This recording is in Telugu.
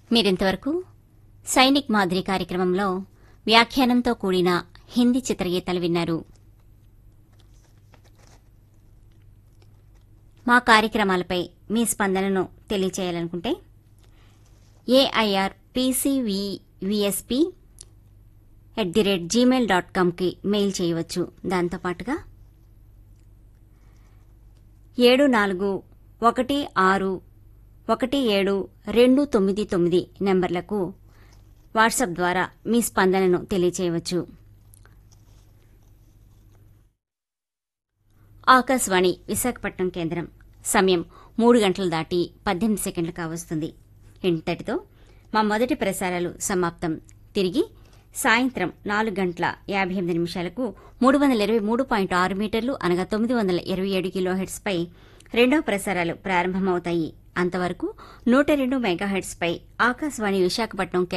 మీరింతవరకు సైనిక్ మాదిరి కార్యక్రమంలో వ్యాఖ్యానంతో కూడిన హిందీ చిత్రగీతాలు విన్నారు మా కార్యక్రమాలపై మీ స్పందనను తెలియచేయాలనుకుంటే AIR PCVSP at the rate Gmail dot కామ్కి మెయిల్ చేయవచ్చు దాంతోపాటుగా ఏడు నాలుగు ఒకటి ఆరు ఒకటి ఏడు రెండు తొమ్మిది తొమ్మిది నెంబర్లకు వాట్సాప్ ద్వారా మీ స్పందనను తెలియచేయవచ్చు ఆకాశవాణి విశాఖపట్నం కేంద్రం సమయం మూడు గంటలు దాటి పద్దెనిమిది సెకండ్లు కావస్తుంది ఇంతటితో మా మొదటి ప్రసారాలు సమాప్తం తిరిగి సాయంత్రం నాలుగు గంటల యాభై ఎనిమిది నిమిషాలకు మూడు వందల ఇరవై మూడు పాయింట్ ఆరు మీటర్లు అనగా తొమ్మిది వందల ఇరవై ఏడు కిలోహెట్స్పై రెండవ ప్రసారాలు ప్రారంభమవుతాయి అంతవరకు నూట రెండు మెగాహెట్స్పై ఆకాశవాణి విశాఖపట్నం